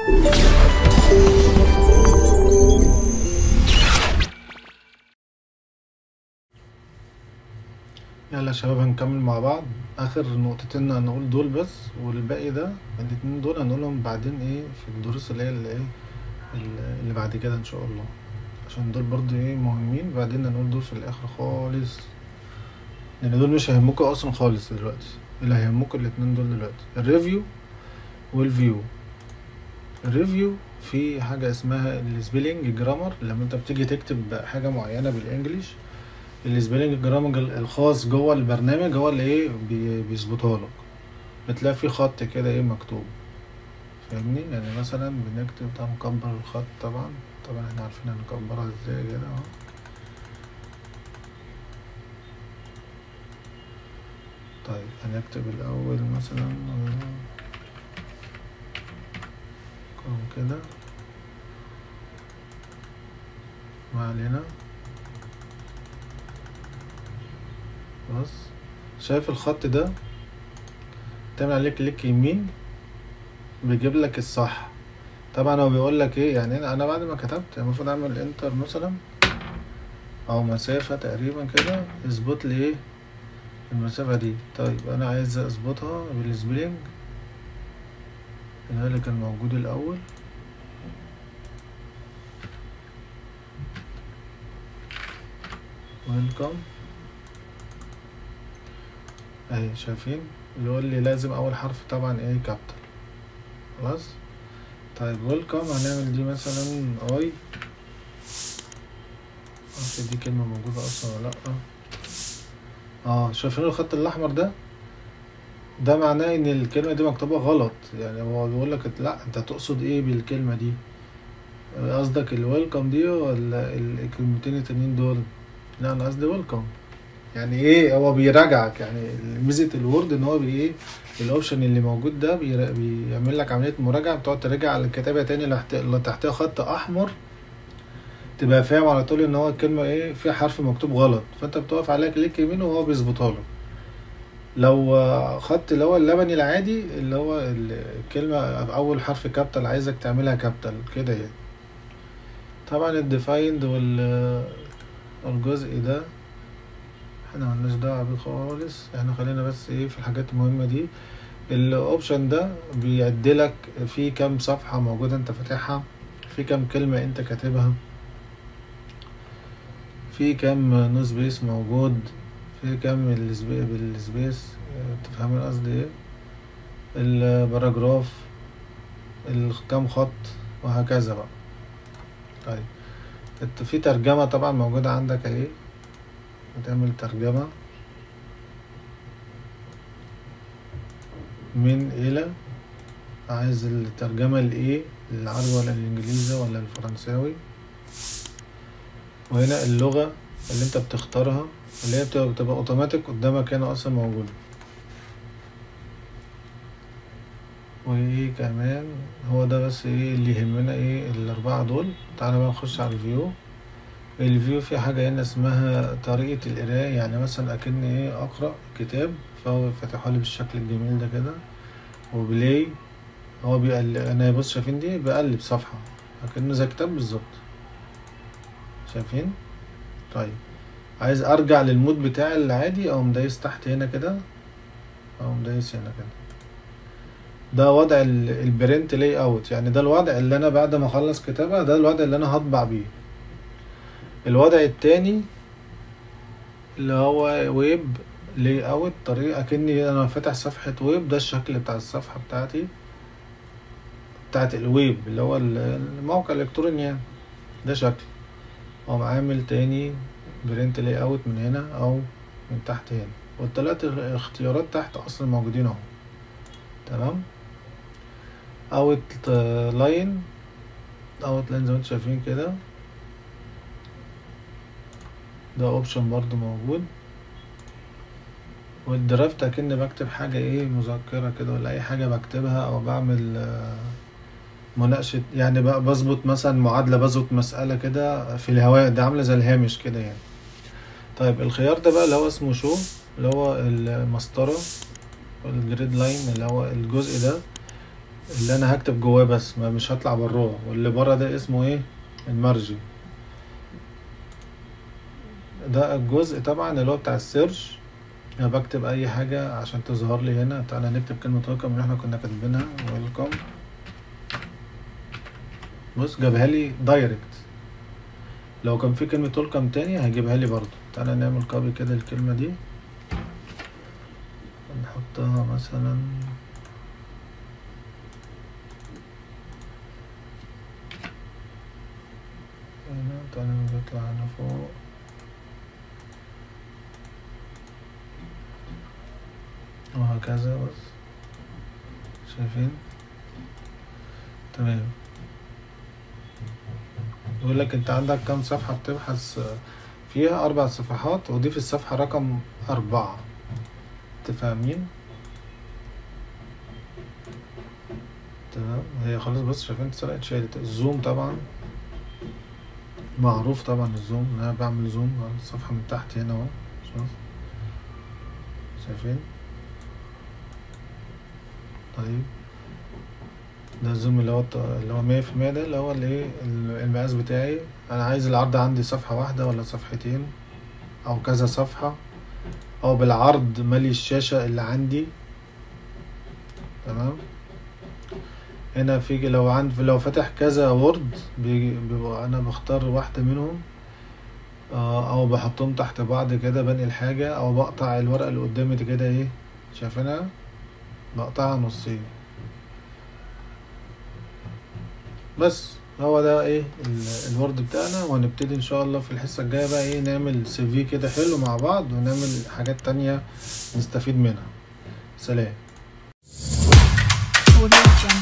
يلا يا شباب هنكمل مع بعض اخر نقطتين هنقول دول بس والباقي ده الاتنين دول هنقولهم بعدين ايه في الدروس اللي هي اللي ايه اللي بعد كده ان شاء الله عشان دول برضو ايه مهمين بعدين هنقول دول في الاخر خالص لان دول مش هيهمكوا اصلا خالص دلوقتي اللي هيهمكوا الاتنين دول دلوقتي الريفيو والفيو الريفيو في حاجة اسمها السبيلنج جرامر لما انت بتيجي تكتب حاجة معينة بالانجليش السبيلنج جرامر الخاص جوه البرنامج هو اللي ايه بي- بيظبطها لك بتلاقي في خط كده ايه مكتوب فاهمني يعني مثلا بنكتب طبعا نكبر الخط طبعا طبعا احنا عارفين هنكبرها ازاي كده اهو طيب هنكتب الاول مثلا كم كده ما علينا بص شايف الخط ده تعمل عليه كليك يمين بيجيب لك الصح طبعا هو بيقول لك ايه يعني انا أنا بعد ما كتبت المفروض اعمل انتر مثلا او مسافة تقريبا كده اظبط لي ايه المسافة دي طيب انا عايز اظبطها بالسبلينج اللي هو اللي كان موجود الاول ويلكم اهي شايفين يقول لي لازم اول حرف طبعا ايه كابيتال خلاص طيب ويلكم هنعمل دي مثلا اي معرفش دي كلمة موجودة اصلا ولا لأ اه شايفين الخط الاحمر ده ده معناه ان الكلمة دي مكتوبة غلط يعني هو بيقول لك لا انت تقصد ايه بالكلمة دي قصدك الويلكم دي ولا الكلمتين التانيين دول لا انا قصدي ويلكم يعني ايه هو بيراجعك يعني ميزه الوورد ان هو بي ايه الاوبشن اللي موجود ده بيرا- بيعمل لك عمليه مراجعه بتقعد تراجع على الكتابه تاني اللي تحت- اللي تحتها خط احمر تبقى فاهم على طول ان هو الكلمه ايه في حرف مكتوب غلط فانت بتقف عليها كليك يمين وهو بيظبطها لك لو آه، خط اللي هو اللبني العادي اللي هو ال- الكلمه اول حرف كابيتال عايزك تعملها كابيتال كده يعني طبعا الديفايند وال الجزء ده احنا ملناش دعوة بيه خالص احنا خلينا بس ايه في الحاجات المهمة دي الاوبشن ده بيعدلك في كام صفحة موجودة انت فاتحها في كام كلمة انت كاتبها في كام نو سبيس موجود في كام السبي- بالسبيس اه، تفهمين قصدي ايه الباراجراف ال- كام خط وهكذا بقى طيب الت- في ترجمة طبعا موجودة عندك اهي بتعمل ترجمة من إلى عايز الترجمة لإيه للعربي ولا الإنجليزي ولا الفرنساوي وهنا اللغة اللي انت بتختارها اللي هي بتبقى, بتبقى اوتوماتيك قدامك هنا اصلا موجودة وايه كمان هو ده بس ايه اللي يهمنا ايه الاربعة دول تعالى بقى نخش على الفيو الفيو في حاجة هنا اسمها طريقة القراية يعني مثلا أكن إيه أقرأ كتاب فهو فاتحه لي بالشكل الجميل ده كده وبلاي هو بيقلب أنا بص شايفين دي بقلب صفحة أكنه زي كتاب بالظبط شايفين طيب عايز أرجع للمود بتاعي العادي أقوم دايس تحت هنا كده أقوم دايس هنا كده ده وضع ال- البرنت لاي اوت يعني ده الوضع اللي انا بعد ما اخلص كتابة ده الوضع اللي انا هطبع بيه الوضع التاني اللي هو ويب لاي اوت طريقة اكني انا فاتح صفحة ويب ده الشكل بتاع الصفحة بتاعتي بتاعت الويب اللي هو ال- الموقع الالكتروني يعني ده شكل اقوم عامل تاني برنت لاي اوت من هنا او من تحت هنا والتلات اختيارات تحت اصلا موجودين اهو تمام اوت لاين اوت لاين زي ما انتم شايفين كده ده اوبشن برضو موجود والدرافت اكني بكتب حاجة ايه مذكرة كده ولا اي حاجة بكتبها او بعمل آه، مناقشة يعني بقى بظبط مثلا معادلة بظبط مسألة كده في الهواء ده عاملة زي الهامش كده يعني طيب الخيار ده بقى اللي هو اسمه شو اللي هو المسطرة الجريد لاين اللي هو الجزء ده اللي انا هكتب جواه بس ما مش هطلع براه واللي بره ده اسمه ايه المرجي ده الجزء طبعا اللي هو بتاع السيرش انا بكتب اي حاجة عشان تظهر لي هنا تعالى نكتب كلمة ويلكم اللي احنا كنا كاتبينها ويلكم بص جابها لي دايركت لو كان في كلمة ويلكم تاني هيجيبها لي برضو تعالى نعمل كوبي كده الكلمة دي نحطها مثلا هنا تعالى نطلع هنا فوق وهكذا بس شايفين تمام يقول لك انت عندك كم صفحة بتبحث فيها اربع صفحات وضيف الصفحة رقم اربعة تفهمين تمام هي خلاص بس شايفين اتسرقت اتشالت الزوم طبعا معروف طبعا الزوم ان انا بعمل زوم على الصفحة من تحت هنا اهو شوف شايفين طيب ده الزوم اللي هو الط- اللي هو مية في المية ده اللي هو الايه المقاس بتاعي انا عايز العرض عندي صفحة واحدة ولا صفحتين او كذا صفحة او بالعرض مالي الشاشة اللي عندي تمام هنا في لو عندي لو فاتح كذا وورد بيجي بيبقى انا بختار واحدة منهم آه، او بحطهم تحت بعض كده بنقل حاجة او بقطع الورقة اللي قدامي دي كده ايه شايفينها بقطعها نصين بس هو ده ايه ال- الورد بتاعنا وهنبتدي ان شاء الله في الحصة الجاية بقى ايه نعمل سي في كده حلو مع بعض ونعمل حاجات تانية نستفيد منها سلام Audio Jungle.